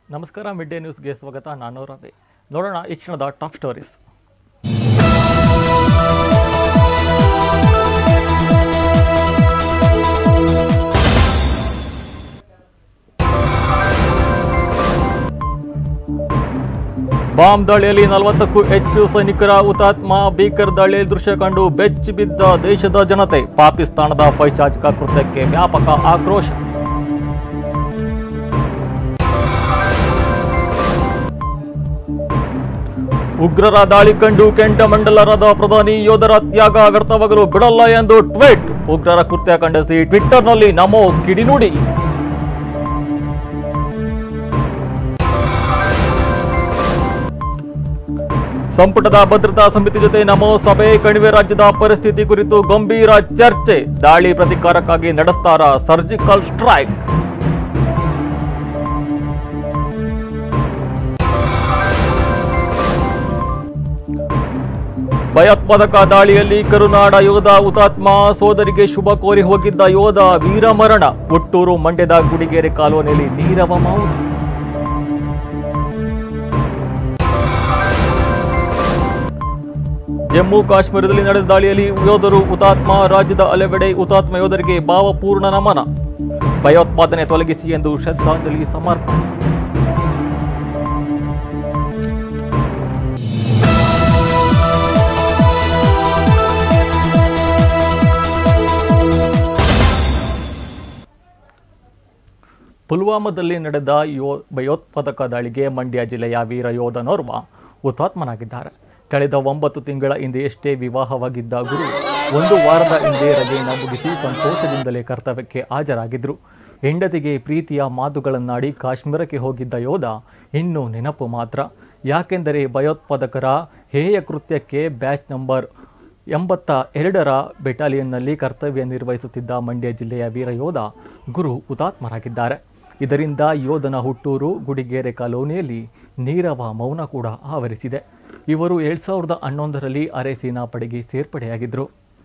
ನಮಸ್ಕಾರ mid day ನ್ಯೂಸ್ಗೆ ಸ್ವಾಗತ ನಾನು ರವಿ ನೋಡೋಣ ಈ ಕ್ಷಣದ ಟಾಪ್ ಸ್ಟೋರೀಸ್ ಬಾಂಬ್ ದಾಳಿಯಲ್ಲಿ ನಲವತ್ತಕ್ಕೂ ಹೆಚ್ಚು ಸೈನಿಕರ ಹುತಾತ್ಮ ಭೀಕರ ದಾಳಿಯಲ್ಲಿ ದೃಶ್ಯ ಕಂಡು ಬೆಚ್ಚಿ ಬಿದ್ದ ದೇಶದ ಜನತೆ ಪಾಕಿಸ್ತಾನದ ಪೈಶಾಚಿಕ ಕೃತ್ಯಕ್ಕೆ ವ್ಯಾಪಕ ಆಕ್ರೋಶ ಉಗ್ರರ ದಾಳಿ ಕಂಡು ಕೆಂಡಮಂಡಲರಾದ ಪ್ರಧಾನಿ ಯೋಧರ ತ್ಯಾಗ ವ್ಯರ್ಥವಾಗಲು ಬಿಡಲ್ಲ ಎಂದು ಟ್ವೀಟ್ ಉಗ್ರರ ಕೃತ್ಯ ಖಂಡಿಸಿ ಟ್ವಿಟ್ಟರ್ನಲ್ಲಿ ನಮೋ ಕಿಡಿನುಡಿ ಸಂಪುಟದ ಭದ್ರತಾ ಸಮಿತಿ ಜೊತೆ ನಮೋ ಸಭೆ ಕಣಿವೆ ರಾಜ್ಯದ ಪರಿಸ್ಥಿತಿ ಕುರಿತು ಗಂಭೀರ ಚರ್ಚೆ ದಾಳಿ ಪ್ರತಿಕಾರಕ್ಕಾಗಿ ನಡೆಸ್ತಾರ ಸರ್ಜಿಕಲ್ ಸ್ಟ್ರೈಕ್ ಭಯೋತ್ಪಾದಕ ದಾಳಿಯಲ್ಲಿ ಕರುನಾಡ ಯೋಧ ಹುತಾತ್ಮ ಸೋದರಿಗೆ ಶುಭ ಕೋರಿ ಹೋಗಿದ್ದ ಯೋಧ ವೀರಮರಣ ಒಟ್ಟೂರು ಮಂಡ್ಯದ ಗುಡಿಗೆರೆ ಕಾಲೋನಿಯಲ್ಲಿ ನೀರವ ಮೌನ ಜಮ್ಮು ಕಾಶ್ಮೀರದಲ್ಲಿ ನಡೆದ ದಾಳಿಯಲ್ಲಿ ಯೋಧರು ಹುತಾತ್ಮ ರಾಜ್ಯದ ಹಲವೆಡೆ ಹುತಾತ್ಮ ಯೋಧರಿಗೆ ಭಾವಪೂರ್ಣ ನಮನ ಭಯೋತ್ಪಾದನೆ ತೊಲಗಿಸಿ ಎಂದು ಶ್ರದ್ಧಾಂಜಲಿ ಸಮರ್ಪಣೆ ಪುಲ್ವಾಮಾದಲ್ಲಿ ನಡೆದ ಯೋ ಭಯೋತ್ಪಾದಕ ದಾಳಿಗೆ ಮಂಡ್ಯ ಜಿಲ್ಲೆಯ ವೀರ ಯೋಧನೋರ್ವ ಹುತಾತ್ಮನಾಗಿದ್ದಾರೆ ಕಳೆದ ಒಂಬತ್ತು ತಿಂಗಳ ಹಿಂದೆಯಷ್ಟೇ ವಿವಾಹವಾಗಿದ್ದ ಗುರು ಒಂದು ವಾರದ ಹಿಂದೆ ರಜೆಯನ್ನು ಮುಗಿಸಿ ಸಂತೋಷದಿಂದಲೇ ಕರ್ತವ್ಯಕ್ಕೆ ಹಾಜರಾಗಿದ್ದರು ಹೆಂಡತಿಗೆ ಪ್ರೀತಿಯ ಮಾತುಗಳನ್ನಾಡಿ ಕಾಶ್ಮೀರಕ್ಕೆ ಹೋಗಿದ್ದ ಯೋಧ ಇನ್ನೂ ನೆನಪು ಮಾತ್ರ ಯಾಕೆಂದರೆ ಭಯೋತ್ಪಾದಕರ ಹೇಯ ಕೃತ್ಯಕ್ಕೆ ಬ್ಯಾಚ್ ನಂಬರ್ ಎಂಬತ್ತ ಎರಡರ ಬೆಟಾಲಿಯನ್ನಲ್ಲಿ ಕರ್ತವ್ಯ ನಿರ್ವಹಿಸುತ್ತಿದ್ದ ಮಂಡ್ಯ ಜಿಲ್ಲೆಯ ವೀರ ಯೋಧ ಗುರು ಹುತಾತ್ಮರಾಗಿದ್ದಾರೆ ಇದರಿಂದ ಯೋಧನ ಹುಟ್ಟೂರು ಗುಡಿಗೆರೆ ಕಾಲೋನಿಯಲ್ಲಿ ನೀರವ ಮೌನ ಕೂಡ ಆವರಿಸಿದೆ ಇವರು ಎರಡು ಸಾವಿರದ ಹನ್ನೊಂದರಲ್ಲಿ ಅರೆ ಸೇನಾ ಪಡೆಗೆ ಸೇರ್ಪಡೆಯಾಗಿದ್ದರು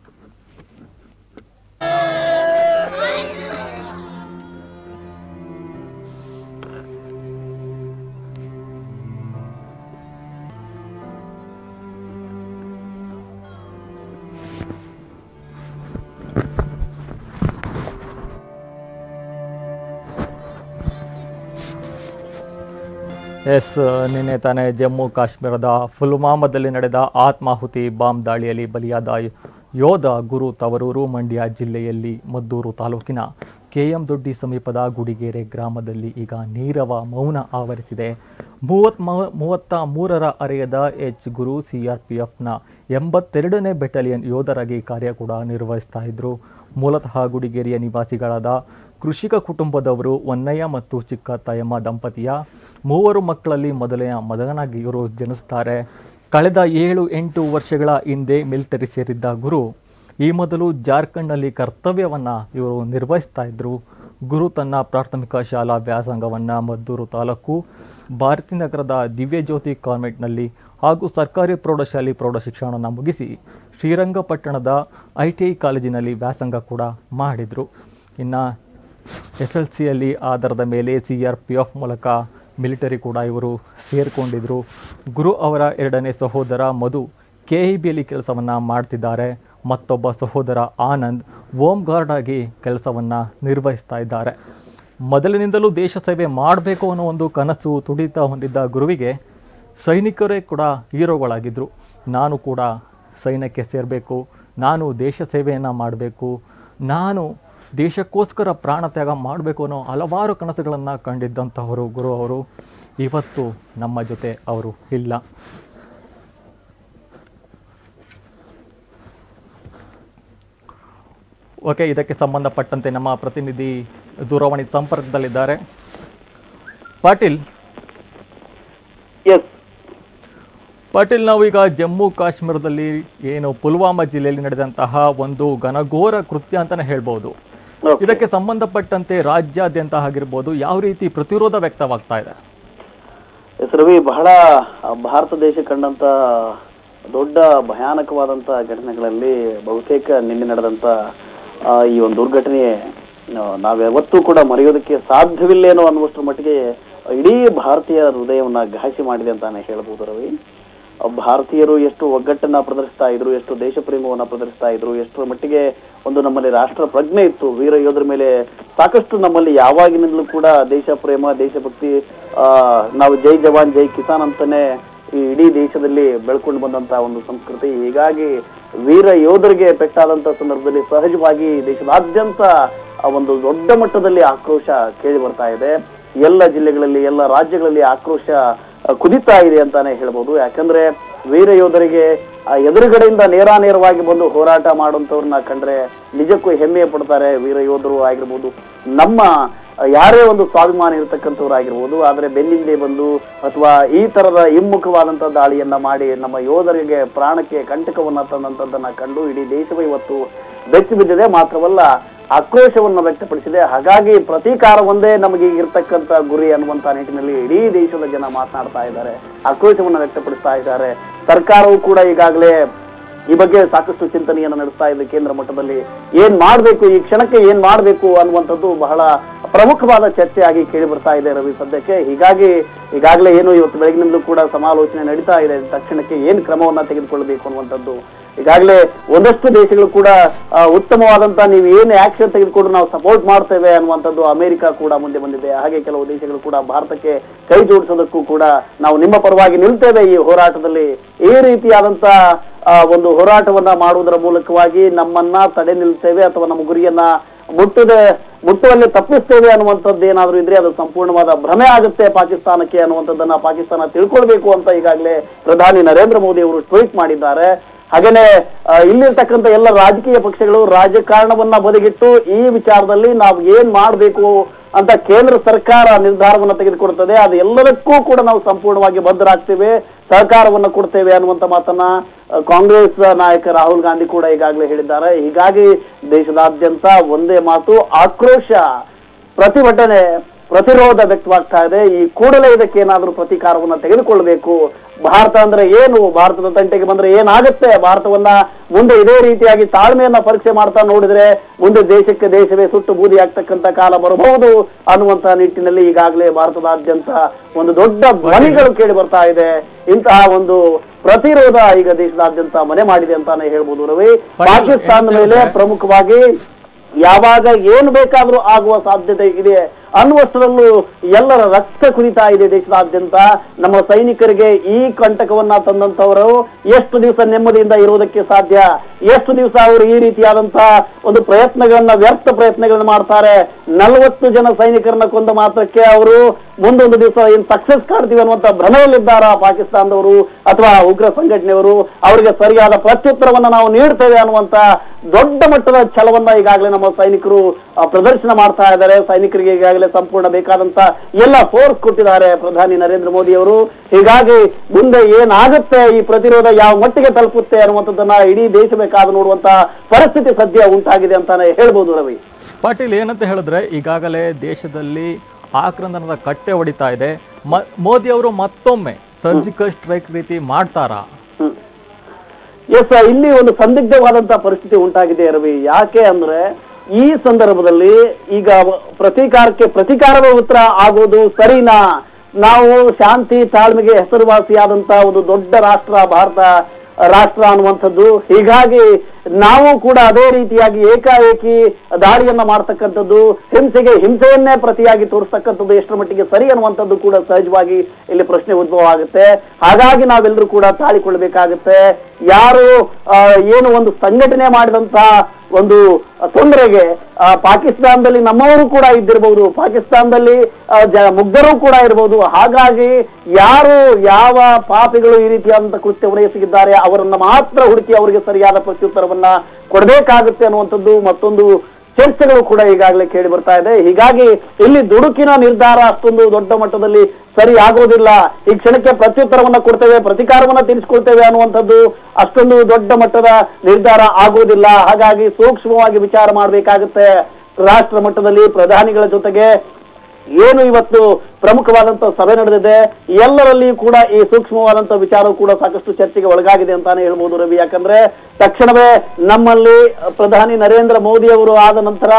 ಎಸ್ ನಿನ್ನೆ ತಾನೇ ಜಮ್ಮು ಕಾಶ್ಮೀರದ ಪುಲ್ವಾಮಾದಲ್ಲಿ ನಡೆದ ಆತ್ಮಾಹುತಿ ಬಾಂಬ್ ದಾಳಿಯಲ್ಲಿ ಬಲಿಯಾದ ಯೋಧ ಗುರು ತವರೂರು ಮಂಡ್ಯ ಜಿಲ್ಲೆಯಲ್ಲಿ ಮದ್ದೂರು ತಾಲೂಕಿನ ಕೆಎಂ ದೊಡ್ಡಿ ಸಮೀಪದ ಗುಡಿಗೆರೆ ಗ್ರಾಮದಲ್ಲಿ ಈಗ ನೀರವ ಮೌನ ಆವರಿಸಿದೆ ಮೂವತ್ ಮೂವತ್ತ ಮೂರರ ಅರೆಯದ H Guru C R P ಎಫ್ನ ಎಂಬತ್ತೆರಡನೇ ಬೆಟಾಲಿಯನ್ ಯೋಧರಾಗಿ ಕಾರ್ಯ ಕೂಡ ನಿರ್ವಹಿಸ್ತಾ ಇದ್ದರು ಮೂಲತಃ ಗುಡಿಗೆರೆಯ ನಿವಾಸಿಗಳಾದ ಕೃಷಿಕ ಕುಟುಂಬದವರು ಒನ್ನಯ್ಯ ಮತ್ತು ಚಿಕ್ಕ ತಾಯಮ್ಮ ದಂಪತಿಯ ಮೂವರು ಮಕ್ಕಳಲ್ಲಿ ಮೊದಲನೆಯ ಮಗನಾಗಿ ಇವರು ಜನಿಸ್ತಾರೆ ಕಳೆದ ಏಳು ಎಂಟು ವರ್ಷಗಳ ಹಿಂದೆ ಮಿಲಿಟರಿ ಸೇರಿದ್ದ ಗುರು ಈ ಮೊದಲು ಜಾರ್ಖಂಡ್ನಲ್ಲಿ ಕರ್ತವ್ಯವನ್ನು ಇವರು ನಿರ್ವಹಿಸ್ತಾ ಇದ್ದರು ಗುರು ತನ್ನ ಪ್ರಾಥಮಿಕ ಶಾಲಾ ವ್ಯಾಸಂಗವನ್ನು ಮದ್ದೂರು ತಾಲೂಕು ಭಾರತಿ ನಗರದ ದಿವ್ಯಜ್ಯೋತಿ ಕಾನ್ವೆಂಟ್ನಲ್ಲಿ ಹಾಗೂ ಸರ್ಕಾರಿ ಪ್ರೌಢಶಾಲೆ ಪ್ರೌಢ ಶಿಕ್ಷಣವನ್ನು ಮುಗಿಸಿ ಶ್ರೀರಂಗಪಟ್ಟಣದ ಐ ಟಿ ಐ ಕಾಲೇಜಿನಲ್ಲಿ ವ್ಯಾಸಂಗ ಕೂಡ ಮಾಡಿದರು ಇನ್ನು ಎಸ್ ಎಲ್ ಸಿಯಲ್ಲಿ ಆಧಾರದ ಮೇಲೆ ಸಿ ಆರ್ ಪಿ ಎಫ್ ಮೂಲಕ ಮಿಲಿಟರಿ ಕೂಡ ಇವರು ಸೇರಿಕೊಂಡಿದ್ದರು ಗುರು ಅವರ ಎರಡನೇ ಸಹೋದರ ಮಧು ಕೆ ಇ ಬಿಯಲ್ಲಿ ಕೆಲಸವನ್ನು ಮಾಡ್ತಿದ್ದಾರೆ ಮತ್ತೊಬ್ಬ ಸಹೋದರ ಆನಂದ್ ಹೋಮ್ ಗಾರ್ಡ್ ಆಗಿ ಕೆಲಸವನ್ನು ನಿರ್ವಹಿಸ್ತಾ ಇದ್ದಾರೆ ಮೊದಲಿನಿಂದಲೂ ದೇಶ ಸೇವೆ ಮಾಡಬೇಕು ಅನ್ನೋ ಒಂದು ಕನಸು ತುಡಿತ ಹೊಂದಿದ್ದ ಗುರುವಿಗೆ ಸೈನಿಕರೇ ಕೂಡ ಹೀರೋಗಳಾಗಿದ್ದರು ನಾನು ಕೂಡ ಸೈನ್ಯಕ್ಕೆ ಸೇರಬೇಕು ನಾನು ದೇಶ ಸೇವೆಯನ್ನು ಮಾಡಬೇಕು ನಾನು ದೇಶಕ್ಕೋಸ್ಕರ ಪ್ರಾಣ ತ್ಯಾಗ ಮಾಡಬೇಕು ಅನ್ನೋ ಹಲವಾರು ಕನಸುಗಳನ್ನು ಕಂಡಿದ್ದಂಥವರು ಗುರು ಅವರು ಇವತ್ತು ನಮ್ಮ ಜೊತೆ ಅವರು ಇಲ್ಲ ಓಕೆ ಇದಕ್ಕೆ ಸಂಬಂಧಪಟ್ಟಂತೆ ನಮ್ಮ ಪ್ರತಿನಿಧಿ ದೂರವಾಣಿ ಸಂಪರ್ಕದಲ್ಲಿದ್ದಾರೆ ಪಾಟೀಲ್ ಎಸ್ ಪಾಟೀಲ್ ನಾವು ಈಗ ಜಮ್ಮು ಕಾಶ್ಮೀರದಲ್ಲಿ ಏನು ಪುಲ್ವಾಮಾ ಜಿಲ್ಲೆಯಲ್ಲಿ ನಡೆದಂತಹ ಒಂದು ಘನಘೋರ ಕೃತ್ಯ ಅಂತಲೇ ಹೇಳ್ಬೋದು Okay. ಇದಕ್ಕೆ ಸಂಬಂಧಪಟ್ಟಂತೆ ರಾಜ್ಯಾದ್ಯಂತ ಆಗಿರ್ಬೋದು ಯಾವ ರೀತಿ ಪ್ರತಿರೋಧ ವ್ಯಕ್ತವಾಗ್ತಾ ಇದೆ ಎಸ್ ರವಿ ಬಹಳ ಆ, ಭಾರತ ದೇಶ ಕಂಡಂತ ದೊಡ್ಡ ಭಯಾನಕವಾದಂತ ಘಟನೆಗಳಲ್ಲಿ ಬಹುತೇಕ ನಿನ್ನೆ ನಡೆದಂತ ಆ, ಈ ಒಂದು ದುರ್ಘಟನೆ ಆ, ನಾವ್ ಯಾವತ್ತೂ ಕೂಡ ಮರೆಯೋದಕ್ಕೆ ಸಾಧ್ಯವಿಲ್ಲೇನೋ ಅನ್ನುವಷ್ಟರ ಮಟ್ಟಿಗೆ ಇಡೀ ಭಾರತೀಯ ಹೃದಯವನ್ನ ಘಾಸಿ ಮಾಡಿದೆ ಅಂತಾನೆ ಹೇಳ್ಬೋದು ರವಿ ಭಾರತೀಯರು ಎಷ್ಟು ಒಗ್ಗಟ್ಟನ್ನ ಪ್ರದರ್ಶಿಸ್ತಾ ಇದ್ರು ಎಷ್ಟು ದೇಶ ಪ್ರೇಮವನ್ನ ಪ್ರದರ್ಶಿಸ್ತಾ ಇದ್ರು ಎಷ್ಟರ ಮಟ್ಟಿಗೆ ಒಂದು ನಮ್ಮಲ್ಲಿ ರಾಷ್ಟ್ರ ಪ್ರಜ್ಞೆ ಇತ್ತು ವೀರ ಯೋಧರ ಮೇಲೆ ಸಾಕಷ್ಟು ನಮ್ಮಲ್ಲಿ ಯಾವಾಗಿನಿಂದಲೂ ಕೂಡ ದೇಶ ಪ್ರೇಮ ದೇಶಭಕ್ತಿ ಆ ನಾವು ಜೈ ಜವಾನ್ ಜೈ ಕಿಸಾನ್ ಅಂತಾನೆ ಈ ಇಡೀ ದೇಶದಲ್ಲಿ ಬೆಳ್ಕೊಂಡು ಬಂದಂತ ಒಂದು ಸಂಸ್ಕೃತಿ ಹೀಗಾಗಿ ವೀರ ಯೋಧರಿಗೆ ಪೆಟ್ಟಾದಂತ ಸಂದರ್ಭದಲ್ಲಿ ಸಹಜವಾಗಿ ದೇಶದಾದ್ಯಂತ ಆ ಒಂದು ದೊಡ್ಡ ಮಟ್ಟದಲ್ಲಿ ಆಕ್ರೋಶ ಕೇಳಿ ಬರ್ತಾ ಇದೆ ಎಲ್ಲ ಜಿಲ್ಲೆಗಳಲ್ಲಿ ಎಲ್ಲ ರಾಜ್ಯಗಳಲ್ಲಿ ಆಕ್ರೋಶ ಆ, ಕುದೀತಾ ಇದೆ ಅಂತಾನೆ ಹೇಳ್ಬೋದು ಯಾಕಂದ್ರೆ ವೀರ ಯೋಧರಿಗೆ ಆ ಎದುರುಗಡೆಯಿಂದ ನೇರಾನೇರವಾಗಿ ಬಂದು ಹೋರಾಟ ಮಾಡುವಂತವ್ರನ್ನ ಕಂಡ್ರೆ ನಿಜಕ್ಕೂ ಹೆಮ್ಮೆ ಪಡ್ತಾರೆ ವೀರ ಯೋಧರು ಆಗಿರ್ಬೋದು ನಮ್ಮ ಆ, ಯಾರೇ ಒಂದು ಸ್ವಾಭಿಮಾನ ಇರತಕ್ಕಂಥವ್ರು ಆಗಿರ್ಬೋದು ಆದ್ರೆ ಬೆನ್ನಿಂದೆ ಬಂದು ಅಥವಾ ಈ ತರದ ಹಿಮ್ಮುಖವಾದಂತ ದಾಳಿಯನ್ನ ಮಾಡಿ ನಮ್ಮ ಯೋಧರಿಗೆ ಪ್ರಾಣಕ್ಕೆ ಕಂಟಕವನ್ನ ತಂದಂತದ್ದನ್ನ ಕಂಡು ಇಡೀ ದೇಶವೇ ಇವತ್ತು ಬೆಚ್ಚಿ ಬಿದ್ದಿದೆ ಮಾತ್ರವಲ್ಲ ಆಕ್ರೋಶವನ್ನ ವ್ಯಕ್ತಪಡಿಸಿದೆ ಹಾಗಾಗಿ ಪ್ರತೀಕಾರ ಒಂದೇ ನಮಗೆ ಇರ್ತಕ್ಕಂಥ ಗುರಿ ಅನ್ನುವಂತ ನಿಟ್ಟಿನಲ್ಲಿ ಇಡೀ ದೇಶದ ಜನ ಮಾತನಾಡ್ತಾ ಇದ್ದಾರೆ ಆಕ್ರೋಶವನ್ನ ವ್ಯಕ್ತಪಡಿಸ್ತಾ ಇದ್ದಾರೆ ಸರ್ಕಾರವು ಕೂಡ ಈಗಾಗಲೇ ಈ ಬಗ್ಗೆ ಸಾಕಷ್ಟು ಚಿಂತನೆಯನ್ನು ನಡೆಸ್ತಾ ಇದೆ ಕೇಂದ್ರ ಮಟ್ಟದಲ್ಲಿ ಏನ್ ಮಾಡ್ಬೇಕು ಈ ಕ್ಷಣಕ್ಕೆ ಏನ್ ಮಾಡ್ಬೇಕು ಅನ್ನುವಂಥದ್ದು ಬಹಳ ಪ್ರಮುಖವಾದ ಚರ್ಚೆಯಾಗಿ ಕೇಳಿ ಬರ್ತಾ ಇದೆ ರವಿ ಸದ್ಯಕ್ಕೆ ಹೀಗಾಗಿ ಈಗಾಗಲೇ ಏನು ಇವತ್ತು ಬೆಳಗಿನಿಂದಲೂ ಕೂಡ ಸಮಾಲೋಚನೆ ನಡೀತಾ ಇದೆ ತಕ್ಷಣಕ್ಕೆ ಏನ್ ಕ್ರಮವನ್ನ ತೆಗೆದುಕೊಳ್ಬೇಕು ಅನ್ನುವಂಥದ್ದು ಈಗಾಗಲೇ ಒಂದಷ್ಟು ದೇಶಗಳು ಕೂಡ ಆ, ಉತ್ತಮವಾದಂತ ನೀವು ಏನು ಆಕ್ಷನ್ ತೆಗೆದುಕೊಂಡು ನಾವು ಸಪೋರ್ಟ್ ಮಾಡ್ತೇವೆ ಅನ್ನುವಂಥದ್ದು ಅಮೆರಿಕ ಕೂಡ ಮುಂದೆ ಬಂದಿದೆ ಹಾಗೆ ಕೆಲವು ದೇಶಗಳು ಕೂಡ ಭಾರತಕ್ಕೆ ಕೈ ಜೋಡಿಸೋದಕ್ಕೂ ಕೂಡ ನಾವು ನಿಮ್ಮ ಪರವಾಗಿ ನಿಲ್ತೇವೆ ಈ ಹೋರಾಟದಲ್ಲಿ ಈ ರೀತಿಯಾದಂತ ಆ, ಒಂದು ಹೋರಾಟವನ್ನ ಮಾಡುವುದರ ಮೂಲಕವಾಗಿ ನಮ್ಮನ್ನ ತಡೆ ನಿಲ್ತೇವೆ ಅಥವಾ ನಮ್ಮ ಗುರಿಯನ್ನ ಮುಟ್ಟದೆ ಮುಟ್ಟುವಲ್ಲಿ ತಪ್ಪಿಸ್ತೇವೆ ಅನ್ನುವಂಥದ್ದು ಏನಾದ್ರೂ ಇದ್ರೆ ಅದು ಸಂಪೂರ್ಣವಾದ ಭ್ರಮೆ ಆಗುತ್ತೆ ಪಾಕಿಸ್ತಾನಕ್ಕೆ ಅನ್ನುವಂಥದ್ದನ್ನ ಪಾಕಿಸ್ತಾನ ತಿಳ್ಕೊಳ್ಬೇಕು ಅಂತ ಈಗಾಗಲೇ ಪ್ರಧಾನಿ ನರೇಂದ್ರ ಮೋದಿ ಅವರು ಟ್ವೀಟ್ ಮಾಡಿದ್ದಾರೆ ಹಾಗೇನೆ ಆ, ಇಲ್ಲಿರ್ತಕ್ಕಂಥ ಎಲ್ಲ ರಾಜಕೀಯ ಪಕ್ಷಗಳು ರಾಜಕಾರಣವನ್ನ ಬದಿಗಿಟ್ಟು ಈ ವಿಚಾರದಲ್ಲಿ ನಾವು ಏನ್ ಮಾಡಬೇಕು ಅಂತ ಕೇಂದ್ರ ಸರ್ಕಾರ ನಿರ್ಧಾರವನ್ನ ತೆಗೆದುಕೊಡುತ್ತದೆ ಅದು ಎಲ್ಲದಕ್ಕೂ ಕೂಡ ನಾವು ಸಂಪೂರ್ಣವಾಗಿ ಬದ್ಧರಾಗ್ತೇವೆ ಸಹಕಾರವನ್ನ ಕೊಡ್ತೇವೆ ಅನ್ನುವಂತ ಮಾತನ್ನ ಆ, ಕಾಂಗ್ರೆಸ್ ನಾಯಕ ರಾಹುಲ್ ಗಾಂಧಿ ಕೂಡ ಈಗಾಗಲೇ ಹೇಳಿದ್ದಾರೆ ಹೀಗಾಗಿ ದೇಶದಾದ್ಯಂತ ಒಂದೇ ಮಾತು ಆಕ್ರೋಶ ಪ್ರತಿಭಟನೆ ಪ್ರತಿರೋಧ ವ್ಯಕ್ತವಾಗ್ತಾ ಇದೆ ಈ ಕೂಡಲೇ ಇದಕ್ಕೆ ಏನಾದರೂ ಪ್ರತೀಕಾರವನ್ನ ತೆಗೆದುಕೊಳ್ಬೇಕು ಭಾರತ ಅಂದ್ರೆ ಏನು ಭಾರತದ ತಂಟೆಗೆ ಬಂದ್ರೆ ಏನಾಗುತ್ತೆ ಭಾರತವನ್ನ ಮುಂದೆ ಇದೇ ರೀತಿಯಾಗಿ ತಾಳ್ಮೆಯನ್ನ ಪರೀಕ್ಷೆ ಮಾಡ್ತಾ ನೋಡಿದ್ರೆ ಮುಂದೆ ದೇಶಕ್ಕೆ ದೇಶವೇ ಸುಟ್ಟು ಬೂದಿ ಆಗ್ತಕ್ಕಂತ ಕಾಲ ಬರಬಹುದು ಅನ್ನುವಂತ ನಿಟ್ಟಿನಲ್ಲಿ ಈಗಾಗಲೇ ಭಾರತದಾದ್ಯಂತ ಒಂದು ದೊಡ್ಡ ಧ್ವನಿಗಳು ಕೇಳಿ ಬರ್ತಾ ಇದೆ ಇಂತಹ ಒಂದು ಪ್ರತಿರೋಧ ಈಗ ದೇಶದಾದ್ಯಂತ ಮನೆ ಮಾಡಿದೆ ಅಂತಾನೆ ಹೇಳ್ಬೋದು ರವಿ ಪಾಕಿಸ್ತಾನದ ಮೇಲೆ ಪ್ರಮುಖವಾಗಿ ಯಾವಾಗ ಏನು ಬೇಕಾದ್ರೂ ಆಗುವ ಸಾಧ್ಯತೆ ಇದೆ ಅನ್ನುವಷ್ಟರಲ್ಲೂ ಎಲ್ಲರ ರಕ್ತ ಕುದಿತಾ ಇದೆ ದೇಶದಾದ್ಯಂತ ನಮ್ಮ ಸೈನಿಕರಿಗೆ ಈ ಕಂಟಕವನ್ನ ತಂದಂತವರು ಎಷ್ಟು ದಿವಸ ನೆಮ್ಮದಿಯಿಂದ ಇರುವುದಕ್ಕೆ ಸಾಧ್ಯ ಎಷ್ಟು ದಿವಸ ಅವರು ಈ ರೀತಿಯಾದಂತ ಒಂದು ಪ್ರಯತ್ನಗಳನ್ನ ವ್ಯರ್ಥ ಪ್ರಯತ್ನಗಳನ್ನ ಮಾಡ್ತಾರೆ ನಲವತ್ತು ಜನ ಸೈನಿಕರನ್ನ ಕೊಂದ ಮಾತ್ರಕ್ಕೆ ಅವರು ಮುಂದೊಂದು ದಿವಸ ಏನ್ ಸಕ್ಸಸ್ ಕಾಡ್ತೀವಿ ಅನ್ನುವಂತ ಭ್ರಮೆಯಲ್ಲಿದ್ದಾರ ಪಾಕಿಸ್ತಾನದವರು ಅಥವಾ ಉಗ್ರ ಸಂಘಟನೆಯವರು ಅವರಿಗೆ ಸರಿಯಾದ ಪ್ರತ್ಯುತ್ತರವನ್ನ ನಾವು ನೀಡ್ತೇವೆ ಅನ್ನುವಂತ ದೊಡ್ಡ ಮಟ್ಟದ ಛಲವನ್ನ ಈಗಾಗಲೇ ನಮ್ಮ ಸೈನಿಕರು ಆ, ಪ್ರದರ್ಶನ ಮಾಡ್ತಾ ಇದ್ದಾರೆ ಸೈನಿಕರಿಗೆ ಈಗಾಗಲೇ ಸಂಪೂರ್ಣ ಬೇಕಾದಂತ ಎಲ್ಲ ಫೋರ್ಸ್ ಕೊಟ್ಟಿದ್ದಾರೆ ಪ್ರಧಾನಿ ನರೇಂದ್ರ ಮೋದಿ ಅವರು ಹೀಗಾಗಿ ಮುಂದೆ ಏನಾಗುತ್ತೆ ಈ ಪ್ರತಿರೋಧ ಯಾವ ಮಟ್ಟಿಗೆ ತಲುಪುತ್ತೆ ಅನ್ನುವಂಥದ್ದನ್ನ ಇಡೀ ದೇಶ ಬೇಕಾದ ನೋಡುವಂತ ಪರಿಸ್ಥಿತಿ ಸದ್ಯ ಉಂಟಾಗಿದೆ ಅಂತಾನೆ ಹೇಳ್ಬೋದು ರವಿ ಪಾಟೀಲ್ ಏನಂತ ಹೇಳಿದ್ರೆ ಈಗಾಗಲೇ ದೇಶದಲ್ಲಿ ಆಕ್ರಂದನದ ಕಟ್ಟೆ ಹೊಡಿತಾ ಇದೆ ಮ ಮೋದಿ ಅವರು ಮತ್ತೊಮ್ಮೆ ಸರ್ಜಿಕಲ್ ಸ್ಟ್ರೈಕ್ ರೀತಿ ಮಾಡ್ತಾರಾ ಎಸ್ ಇಲ್ಲಿ ಒಂದು ಸಂದಿಗ್ಧವಾದಂತ ಪರಿಸ್ಥಿತಿ ಉಂಟಾಗಿದೆ ರವಿ ಯಾಕೆ ಅಂದ್ರೆ ಈ ಸಂದರ್ಭದಲ್ಲಿ ಈಗ ಪ್ರತೀಕಾರಕ್ಕೆ ಪ್ರತೀಕಾರವೇ ಉತ್ತರ ಆಗೋದು ಸರಿನಾ ನಾವು ಶಾಂತಿ ತಾಳ್ಮೆಗೆ ಹೆಸರುವಾಸಿಯಾದಂತ ಒಂದು ದೊಡ್ಡ ರಾಷ್ಟ್ರ ಭಾರತ ರಾಷ್ಟ್ರ ಅನ್ನುವಂಥದ್ದು ಹೀಗಾಗಿ ನಾವು ಕೂಡ ಅದೇ ರೀತಿಯಾಗಿ ಏಕಾಏಕಿ ದಾಳಿಯನ್ನ ಮಾಡ್ತಕ್ಕಂಥದ್ದು ಹಿಂಸೆಗೆ ಹಿಂಸೆಯನ್ನೇ ಪ್ರತಿಯಾಗಿ ತೋರಿಸ್ತಕ್ಕಂಥದ್ದು ಎಷ್ಟರ ಮಟ್ಟಿಗೆ ಸರಿ ಅನ್ನುವಂಥದ್ದು ಕೂಡ ಸಹಜವಾಗಿ ಇಲ್ಲಿ ಪ್ರಶ್ನೆ ಉದ್ಭವ ಆಗುತ್ತೆ ಹಾಗಾಗಿ ನಾವೆಲ್ಲರೂ ಕೂಡ ತಾಳಿಕೊಳ್ಬೇಕಾಗುತ್ತೆ ಯಾರು ಆ, ಏನು ಒಂದು ಸಂಘಟನೆ ಮಾಡಿದಂತ ಒಂದು ತೊಂದರೆಗೆ ಆ, ಪಾಕಿಸ್ತಾನದಲ್ಲಿ ನಮ್ಮವರು ಕೂಡ ಇದ್ದಿರಬಹುದು ಪಾಕಿಸ್ತಾನದಲ್ಲಿ ಆ, ಜ ಮುಗ್ಧರು ಕೂಡ ಇರಬಹುದು ಹಾಗಾಗಿ ಯಾರು ಯಾವ ಪಾಪಿಗಳು ಈ ರೀತಿಯಾದಂತ ಕೃತ್ಯವನ್ನು ಎಸಗಿದ್ದಾರೆ ಅವರನ್ನ ಮಾತ್ರ ಹುಡುಕಿ ಅವರಿಗೆ ಸರಿಯಾದ ಪ್ರತ್ಯುತ್ತರವನ್ನ ಕೊಡಬೇಕಾಗುತ್ತೆ ಅನ್ನುವಂಥದ್ದು ಮತ್ತೊಂದು ಚರ್ಚೆಗಳು ಕೂಡ ಈಗಾಗಲೇ ಕೇಳಿ ಬರ್ತಾ ಇದೆ ಹೀಗಾಗಿ ಇಲ್ಲಿ ದುಡುಕಿನ ನಿರ್ಧಾರ ಅಷ್ಟೊಂದು ದೊಡ್ಡ ಮಟ್ಟದಲ್ಲಿ ಸರಿ ಆಗೋದಿಲ್ಲ ಈ ಕ್ಷಣಕ್ಕೆ ಪ್ರತ್ಯುತ್ತರವನ್ನ ಕೊಡ್ತೇವೆ ಪ್ರತಿಕಾರವನ್ನ ತೀರಿಸಿಕೊಳ್ತೇವೆ ಅನ್ನುವಂಥದ್ದು ಅಷ್ಟೊಂದು ದೊಡ್ಡ ಮಟ್ಟದ ನಿರ್ಧಾರ ಆಗೋದಿಲ್ಲ ಹಾಗಾಗಿ ಸೂಕ್ಷ್ಮವಾಗಿ ವಿಚಾರ ಮಾಡಬೇಕಾಗುತ್ತೆ ರಾಷ್ಟ್ರ ಮಟ್ಟದಲ್ಲಿ ಪ್ರಧಾನಿಗಳ ಜೊತೆಗೆ ಏನು ಇವತ್ತು ಪ್ರಮುಖವಾದಂತ ಸಭೆ ನಡೆದಿದೆ ಎಲ್ಲರಲ್ಲಿ ಕೂಡ ಈ ಸೂಕ್ಷ್ಮವಾದಂತ ವಿಚಾರ ಕೂಡ ಸಾಕಷ್ಟು ಚರ್ಚೆಗೆ ಒಳಗಾಗಿದೆ ಅಂತಾನೆ ಹೇಳ್ಬೋದು ರವಿ ಯಾಕಂದ್ರೆ ತಕ್ಷಣವೇ ನಮ್ಮಲ್ಲಿ ಪ್ರಧಾನಿ ನರೇಂದ್ರ ಮೋದಿ ಅವರು ಆದ ನಂತರ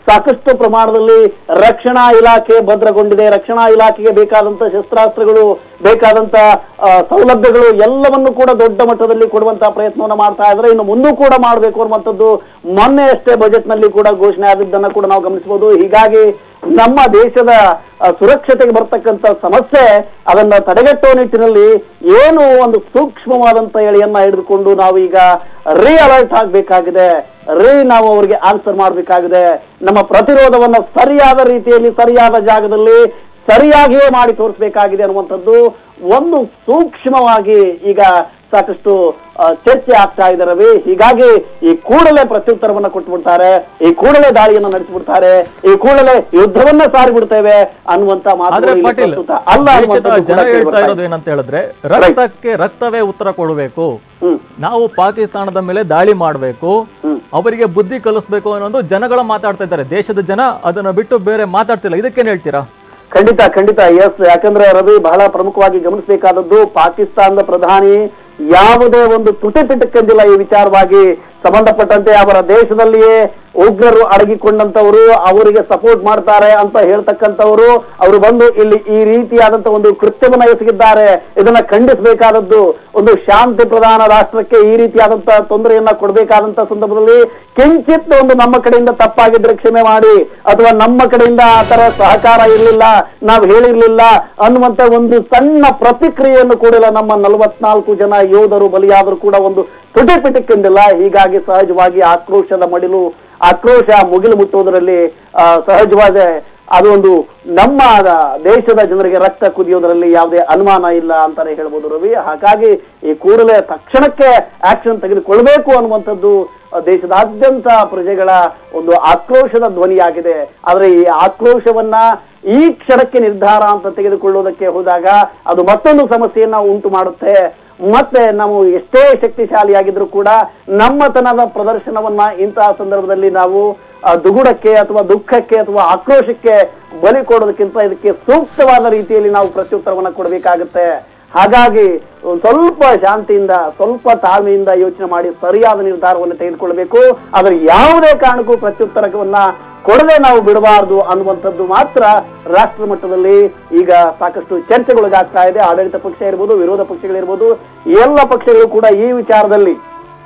ಸಾಕಷ್ಟು ಪ್ರಮಾಣದಲ್ಲಿ ರಕ್ಷಣಾ ಇಲಾಖೆ ಭದ್ರಗೊಂಡಿದೆ ರಕ್ಷಣಾ ಇಲಾಖೆಗೆ ಬೇಕಾದಂತ ಶಸ್ತ್ರಾಸ್ತ್ರಗಳು ಬೇಕಾದಂತ ಆ, ಸೌಲಭ್ಯಗಳು ಎಲ್ಲವನ್ನು ಕೂಡ ದೊಡ್ಡ ಮಟ್ಟದಲ್ಲಿ ಕೊಡುವಂತಹ ಪ್ರಯತ್ನವನ್ನ ಮಾಡ್ತಾ ಇದ್ದಾರೆ ಇನ್ನು ಮುಂದೂ ಕೂಡ ಮಾಡಬೇಕು ಅನ್ನುವಂಥದ್ದು ಮೊನ್ನೆ ಅಷ್ಟೇ ಬಜೆಟ್ ನಲ್ಲಿ ಕೂಡ ಘೋಷಣೆ ಆಗಿದ್ದನ್ನ ಕೂಡ ನಾವು ಗಮನಿಸಬಹುದು ಹೀಗಾಗಿ ನಮ್ಮ ದೇಶದ ಆ, ಸುರಕ್ಷತೆಗೆ ಬರ್ತಕ್ಕಂಥ ಸಮಸ್ಯೆ ಅದನ್ನ ತಡೆಗಟ್ಟುವ ನಿಟ್ಟಿನಲ್ಲಿ ಏನು ಒಂದು ಸೂಕ್ಷ್ಮವಾದಂತ ಎಳೆಯನ್ನ ಹಿಡಿದುಕೊಂಡು ನಾವು ಈಗ ರೀ ಅಲರ್ಟ್ ಆಗ್ಬೇಕಾಗಿದೆ ರೀ ನಾವು ಅವರಿಗೆ ಆನ್ಸರ್ ಮಾಡಬೇಕಾಗಿದೆ ನಮ್ಮ ಪ್ರತಿರೋಧವನ್ನ ಸರಿಯಾದ ರೀತಿಯಲ್ಲಿ ಸರಿಯಾದ ಜಾಗದಲ್ಲಿ ಸರಿಯಾಗಿಯೇ ಮಾಡಿ ತೋರಿಸಬೇಕಾಗಿದೆ ಅನ್ನುವಂಥದ್ದು ಒಂದು ಸೂಕ್ಷ್ಮವಾಗಿ ಈಗ ಸಾಕಷ್ಟು ಆ, ಚರ್ಚೆ ಆಗ್ತಾ ಇದೆ ರವಿ ಹೀಗಾಗಿ ಈ ಕೂಡಲೇ ಪ್ರತ್ಯುತ್ತರವನ್ನ ಕೊಟ್ಬಿಡ್ತಾರೆ ಈ ಕೂಡಲೇ ದಾಳಿಯನ್ನು ನಡೆಸಿಬಿಡ್ತಾರೆ ಈ ಕೂಡಲೇ ಯುದ್ಧವನ್ನ ಸಾರಿಬಿಡ್ತೇವೆ ಅನ್ನುವಂತ ಆದ್ರೆ ಮಾತುಗಳು ಇಲ್ಲಿ ಪಾಟೀಲ್ ಪ್ರಸ್ತುತ ಅಲ್ಲ ದೇಶದ ಅನ್ನುವಂಥದ್ದು ಜನ ಕೂಡ ಹೇಳ್ತಾ ಕೇಳ್ಬರ್ತಾ ಇರೋದು ಇದೆ. ಏನಂತ ಹೇಳಿದ್ರೆ ರಕ್ತಕ್ಕೆ ರಕ್ತವೇ ಉತ್ತರ ಕೊಡಬೇಕು ಹ್ಮ್ ನಾವು ಪಾಕಿಸ್ತಾನದ ಮೇಲೆ ದಾಳಿ ಮಾಡಬೇಕು ಹ್ಮ್. ಅವರಿಗೆ ಬುದ್ಧಿ ಕಲಿಸ್ಬೇಕು ಅನ್ನೋದು ಜನಗಳ ಮಾತಾಡ್ತಾ ಇದ್ದಾರೆ ದೇಶದ ಜನ ಅದನ್ನ ಬಿಟ್ಟು ಬೇರೆ ಮಾತಾಡ್ತಿಲ್ಲ ಇದಕ್ಕೇನ್ ಹೇಳ್ತೀರಾ ಖಂಡಿತ ಖಂಡಿತ ಎಸ್ ಯಾಕಂದ್ರೆ ರವಿ ಬಹಳ ಪ್ರಮುಖವಾಗಿ ಗಮನಿಸಬೇಕಾದದ್ದು ಪಾಕಿಸ್ತಾನದ ಪ್ರಧಾನಿ ಯಾವುದೇ ಒಂದು ತುಟಿ ತಿಟ್ಟಕ್ಕೆಂದಿಲ್ಲ ಈ ವಿಚಾರವಾಗಿ ಸಂಬಂಧಪಟ್ಟಂತೆ ಅವರ ದೇಶದಲ್ಲಿಯೇ ಉಗ್ರರು ಅಡಗಿಕೊಂಡಂತವರು ಅವರಿಗೆ ಸಪೋರ್ಟ್ ಮಾಡ್ತಾರೆ ಅಂತ ಹೇಳ್ತಕ್ಕಂಥವರು ಅವರು ಬಂದು ಇಲ್ಲಿ ಈ ರೀತಿಯಾದಂತ ಒಂದು ಕೃತ್ಯವನ್ನ ಎಸಗಿದ್ದಾರೆ ಇದನ್ನ ಖಂಡಿಸಬೇಕಾದದ್ದು ಒಂದು ಶಾಂತಿ ಪ್ರಧಾನ ರಾಷ್ಟ್ರಕ್ಕೆ ಈ ರೀತಿಯಾದಂತ ತೊಂದರೆಯನ್ನ ಕೊಡಬೇಕಾದಂತ ಸಂದರ್ಭದಲ್ಲಿ ಕಿಂಚಿತ್ ಒಂದು ನಮ್ಮ ಕಡೆಯಿಂದ ತಪ್ಪಾಗಿದ್ರೆ ಕ್ಷಮೆ ಮಾಡಿ ಅಥವಾ ನಮ್ಮ ಕಡೆಯಿಂದ ಆ ತರ ಸಹಕಾರ ಇರಲಿಲ್ಲ ನಾವು ಹೇಳಿರ್ಲಿಲ್ಲ ಅನ್ನುವಂತ ಒಂದು ಸಣ್ಣ ಪ್ರತಿಕ್ರಿಯೆಯನ್ನು ಕೂಡ ನಮ್ಮ ನಲವತ್ನಾಲ್ಕು ಜನ ಯೋಧರು ಬಲಿಯಾದರೂ ಕೂಡ ಒಂದು ತುಟಿ ಪಿಟಿಕ್ಕೆಂದಿಲ್ಲ ಹೀಗಾಗಿ ಸಹಜವಾಗಿ ಆಕ್ರೋಶದ ಮಡಿಲು ಆಕ್ರೋಶ ಮುಗಿಲು ಮುಟ್ಟುವುದರಲ್ಲಿ ಆ, ಸಹಜವಾದ ಅದು ಒಂದು ನಮ್ಮ ದೇಶದ ಜನರಿಗೆ ರಕ್ತ ಕುದಿಯೋದರಲ್ಲಿ ಯಾವುದೇ ಅನುಮಾನ ಇಲ್ಲ ಅಂತಾನೆ ಹೇಳ್ಬೋದು ರವಿ ಹಾಗಾಗಿ ಈ ಕೂಡಲೇ ತಕ್ಷಣಕ್ಕೆ ಆಕ್ಷನ್ ತೆಗೆದುಕೊಳ್ಬೇಕು ಅನ್ನುವಂಥದ್ದು ಆ, ದೇಶದಾದ್ಯಂತ ಪ್ರಜೆಗಳ ಒಂದು ಆಕ್ರೋಶದ ಧ್ವನಿಯಾಗಿದೆ ಆದ್ರೆ ಈ ಆಕ್ರೋಶವನ್ನ ಈ ಕ್ಷಣಕ್ಕೆ ನಿರ್ಧಾರ ಅಂತ ತೆಗೆದುಕೊಳ್ಳುವುದಕ್ಕೆ ಹೋದಾಗ ಅದು ಮತ್ತೊಂದು ಸಮಸ್ಯೆಯನ್ನ ಉಂಟು ಮಾಡುತ್ತೆ ಮತ್ತೆ ನಾವು ಎಷ್ಟೇ ಶಕ್ತಿಶಾಲಿಯಾಗಿದ್ರು ಕೂಡ ನಮ್ಮತನದ ಪ್ರದರ್ಶನವನ್ನ ಇಂತಹ ಸಂದರ್ಭದಲ್ಲಿ ನಾವು ಆ, ದುಗುಡಕ್ಕೆ ಅಥವಾ ದುಃಖಕ್ಕೆ ಅಥವಾ ಆಕ್ರೋಶಕ್ಕೆ ಬಲಿ ಕೊಡೋದಕ್ಕಿಂತ ಇದಕ್ಕೆ ಸೂಕ್ತವಾದ ರೀತಿಯಲ್ಲಿ ನಾವು ಪ್ರತ್ಯುತ್ತರವನ್ನ ಕೊಡಬೇಕಾಗುತ್ತೆ ಹಾಗಾಗಿ ಒಂದ್ ಸ್ವಲ್ಪ ಶಾಂತಿಯಿಂದ ಸ್ವಲ್ಪ ತಾಳ್ಮೆಯಿಂದ ಯೋಚನೆ ಮಾಡಿ ಸರಿಯಾದ ನಿರ್ಧಾರವನ್ನು ತೆಗೆದುಕೊಳ್ಬೇಕು ಆದ್ರೆ ಯಾವುದೇ ಕಾರಣಕ್ಕೂ ಪ್ರತ್ಯುತ್ತರವನ್ನ ಕೊಡದೆ ನಾವು ಬಿಡಬಾರದು ಅನ್ನುವಂಥದ್ದು ಮಾತ್ರ ರಾಷ್ಟ್ರ ಮಟ್ಟದಲ್ಲಿ ಈಗ ಸಾಕಷ್ಟು ಚರ್ಚೆಗೊಳಗಾಗ್ತಾ ಇದೆ ಆಡಳಿತ ಪಕ್ಷ ಇರ್ಬೋದು ವಿರೋಧ ಪಕ್ಷಗಳಿರ್ಬೋದು ಎಲ್ಲ ಪಕ್ಷಗಳು ಕೂಡ ಈ ವಿಚಾರದಲ್ಲಿ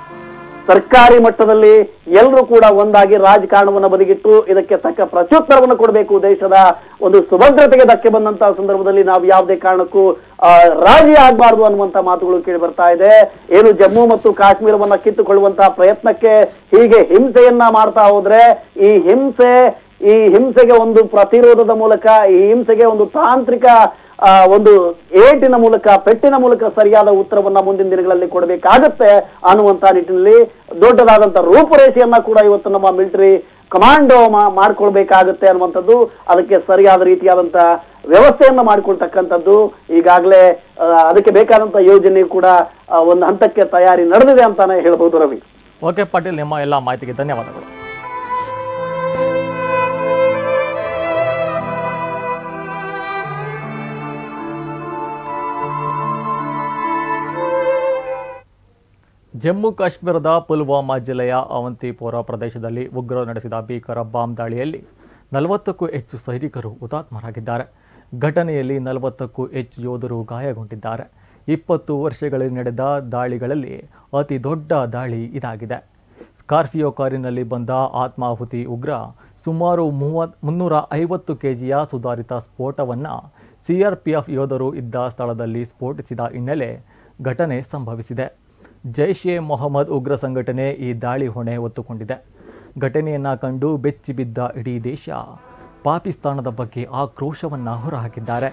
ಸರ್ಕಾರಿ ಮಟ್ಟದಲ್ಲಿ ಎಲ್ಲರೂ ಕೂಡ ಒಂದಾಗಿ ರಾಜಕಾರಣವನ್ನು ಬದಿಗಿಟ್ಟು ಇದಕ್ಕೆ ತಕ್ಕ ಪ್ರತ್ಯುತ್ತರವನ್ನು ಕೊಡಬೇಕು ದೇಶದ ಒಂದು ಸುಭದ್ರತೆಗೆ ಧಕ್ಕೆ ಬಂದಂತಹ ಸಂದರ್ಭದಲ್ಲಿ ನಾವು ಯಾವುದೇ ಕಾರಣಕ್ಕೂ ಆ, ರಾಜಿ ಆಗಬಾರದು ಅನ್ನುವಂತ ಮಾತುಗಳು ಕೇಳಿ ಬರ್ತಾ ಇದೆ ಏನು ಜಮ್ಮು ಮತ್ತು ಕಾಶ್ಮೀರವನ್ನ ಕಿತ್ತುಕೊಳ್ಳುವಂತಹ ಪ್ರಯತ್ನಕ್ಕೆ ಹೀಗೆ ಹಿಂಸೆಯನ್ನ ಮಾಡ್ತಾ ಹೋದ್ರೆ ಈ ಹಿಂಸೆ ಈ ಹಿಂಸೆಗೆ ಒಂದು ಪ್ರತಿರೋಧದ ಮೂಲಕ ಈ ಹಿಂಸೆಗೆ ಒಂದು ತಾಂತ್ರಿಕ ಆ, ಒಂದು ಏಟಿನ ಮೂಲಕ ಪೆಟ್ಟಿನ ಮೂಲಕ ಸರಿಯಾದ ಉತ್ತರವನ್ನ ಮುಂದಿನ ದಿನಗಳಲ್ಲಿ ಕೊಡಬೇಕಾಗತ್ತೆ ಅನ್ನುವಂತ ನಿಟ್ಟಿನಲ್ಲಿ ದೊಡ್ಡದಾದಂತ ರೂಪುರೇಷೆಯನ್ನ ಕೂಡ ಇವತ್ತು ನಮ್ಮ ಮಿಲಿಟರಿ ಕಮಾಂಡೋ ಮಾಡ್ಕೊಳ್ಬೇಕಾಗುತ್ತೆ ಅನ್ನುವಂಥದ್ದು ಅದಕ್ಕೆ ಸರಿಯಾದ ರೀತಿಯಾದಂತ ವ್ಯವಸ್ಥೆಯನ್ನ ಮಾಡಿಕೊಳ್ತಕ್ಕಂಥದ್ದು ಈಗಾಗಲೇ ಆ, ಅದಕ್ಕೆ ಬೇಕಾದಂತ ಯೋಜನೆ ಕೂಡ ಆ, ಒಂದು ಹಂತಕ್ಕೆ ತಯಾರಿ ನಡೆದಿದೆ ಅಂತಾನೆ ಹೇಳ್ಬೋದು ರವಿ ಓಕೆ ಪಾಟೀಲ್ ನಿಮ್ಮ ಎಲ್ಲ ಮಾಹಿತಿಗೆ ಧನ್ಯವಾದಗಳು ಜಮ್ಮು ಕಾಶ್ಮೀರದ ಪುಲ್ವಾಮಾ ಜಿಲ್ಲೆಯ ಅವಂತಿಪೋರ ಪ್ರದೇಶದಲ್ಲಿ ಉಗ್ರರು ನಡೆಸಿದ ಭೀಕರ ಬಾಂಬ್ ದಾಳಿಯಲ್ಲಿ ನಲವತ್ತಕ್ಕೂ ಹೆಚ್ಚು ಸೈನಿಕರು ಹುತಾತ್ಮರಾಗಿದ್ದಾರೆ ಘಟನೆಯಲ್ಲಿ ನಲವತ್ತಕ್ಕೂ ಹೆಚ್ಚು ಯೋಧರು ಗಾಯಗೊಂಡಿದ್ದಾರೆ ಇಪ್ಪತ್ತು ವರ್ಷಗಳಲ್ಲಿ ನಡೆದ ದಾಳಿಗಳಲ್ಲಿ ಅತಿ ದೊಡ್ಡ ದಾಳಿ ಇದಾಗಿದೆ ಸ್ಕಾರ್ಪಿಯೋ ಕಾರಿನಲ್ಲಿ ಬಂದ ಆತ್ಮಾಹುತಿ ಉಗ್ರ ಸುಮಾರು ಮೂವತ್ ಮುನ್ನೂರ ಐವತ್ತು ಕೆಜಿಯ ಸುಧಾರಿತ ಸ್ಫೋಟವನ್ನು ಸಿಆರ್ಪಿಎಫ್ ಯೋಧರು ಇದ್ದ ಸ್ಥಳದಲ್ಲಿ ಸ್ಫೋಟಿಸಿದ ಹಿನ್ನೆಲೆ ಘಟನೆ ಸಂಭವಿಸಿದೆ ಜೈಷ್ ಎ ಮೊಹಮ್ಮದ್ ಉಗ್ರ ಸಂಘಟನೆ ಈ ದಾಳಿ ಹೊಣೆ ಹೊತ್ತುಕೊಂಡಿದೆ ಘಟನೆಯನ್ನು ಕಂಡು ಬೆಚ್ಚಿಬಿದ್ದ ಇಡೀ ದೇಶ ಪಾಕಿಸ್ತಾನದ ಬಗ್ಗೆ ಆಕ್ರೋಶವನ್ನು ಹೊರಹಾಕಿದ್ದಾರೆ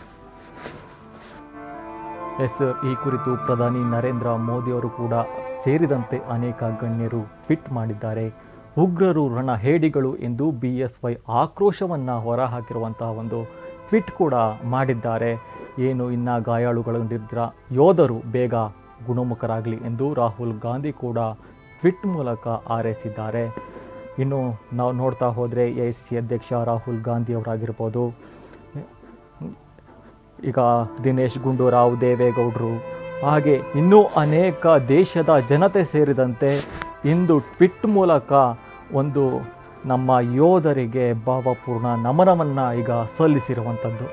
ಎಸ್ ಈ ಕುರಿತು ಪ್ರಧಾನಿ ನರೇಂದ್ರ ಮೋದಿಯವರು ಕೂಡ ಸೇರಿದಂತೆ ಅನೇಕ ಗಣ್ಯರು ಟ್ವೀಟ್ ಮಾಡಿದ್ದಾರೆ ಉಗ್ರರು ರಣಹೇಡಿಗಳು ಎಂದು ಬಿ ಎಸ್ ವೈ ಆಕ್ರೋಶವನ್ನು ಹೊರಹಾಕಿರುವಂತಹ ಒಂದು ಟ್ವೀಟ್ ಕೂಡ ಮಾಡಿದ್ದಾರೆ ಏನು ಇನ್ನು ಗಾಯಾಳುಗೊಂಡಿದ್ದ ಯೋಧರು ಬೇಗ ಗುಣಮುಖರಾಗಲಿ ಎಂದು ರಾಹುಲ್ ಗಾಂಧಿ ಕೂಡ ಟ್ವೀಟ್ ಮೂಲಕ ಹಾರೈಸಿದ್ದಾರೆ ಇನ್ನು ನಾವು ನೋಡ್ತಾ ಹೋದರೆ ಎ ಐ ಸಿ ಸಿ ಅಧ್ಯಕ್ಷ ರಾಹುಲ್ ಗಾಂಧಿ ಅವರಾಗಿರ್ಬೋದು ಈಗ ದಿನೇಶ್ ಗುಂಡೂರಾವ್ ದೇವೇಗೌಡರು ಹಾಗೆ ಇನ್ನೂ ಅನೇಕ ದೇಶದ ಜನತೆ ಸೇರಿದಂತೆ ಇಂದು ಟ್ವಿಟ್ ಮೂಲಕ ಒಂದು ನಮ್ಮ ಯೋಧರಿಗೆ ಭಾವಪೂರ್ಣ ನಮನವನ್ನು ಈಗ ಸಲ್ಲಿಸಿರುವಂಥದ್ದು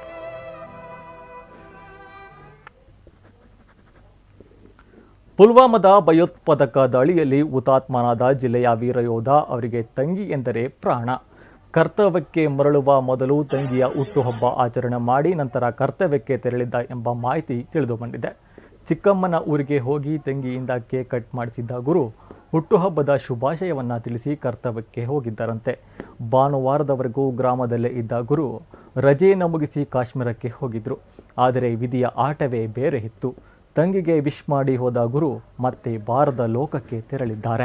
ಪುಲ್ವಾಮದ ಭಯೋತ್ಪಾದಕ ದಾಳಿಯಲ್ಲಿ ಹುತಾತ್ಮನಾದ ಜಿಲ್ಲೆಯ ವೀರಯೋಧ ಅವರಿಗೆ ತಂಗಿ ಎಂದರೆ ಪ್ರಾಣ ಕರ್ತವ್ಯಕ್ಕೆ ಮರಳುವ ಮೊದಲು ತಂಗಿಯ ಹುಟ್ಟುಹಬ್ಬ ಆಚರಣೆ ಮಾಡಿ ನಂತರ ಕರ್ತವ್ಯಕ್ಕೆ ತೆರಳಿದ್ದ ಎಂಬ ಮಾಹಿತಿ ತಿಳಿದು ಬಂದಿದೆ ಚಿಕ್ಕಮ್ಮನ ಊರಿಗೆ ಹೋಗಿ ತಂಗಿಯಿಂದ ಕೇಕ್ ಕಟ್ ಮಾಡಿಸಿದ್ದ ಗುರು ಹುಟ್ಟುಹಬ್ಬದ ಶುಭಾಶಯವನ್ನು ತಿಳಿಸಿ ಕರ್ತವ್ಯಕ್ಕೆ ಹೋಗಿದ್ದರಂತೆ ಭಾನುವಾರದವರೆಗೂ ಗ್ರಾಮದಲ್ಲೇ ಇದ್ದ ಗುರು ರಜೆಯನ್ನು ಮುಗಿಸಿ ಕಾಶ್ಮೀರಕ್ಕೆ ಹೋಗಿದ್ರು ಆದರೆ ವಿಧಿಯ ಆಟವೇ ಬೇರೆ ಇತ್ತು ತಂಗಿಗೆ ವಿಶ್ ಮಾಡಿ ಹೋದ ಗುರು ಮತ್ತೆ ಭಾರತ ಲೋಕಕ್ಕೆ ತೆರಳಿದ್ದಾರೆ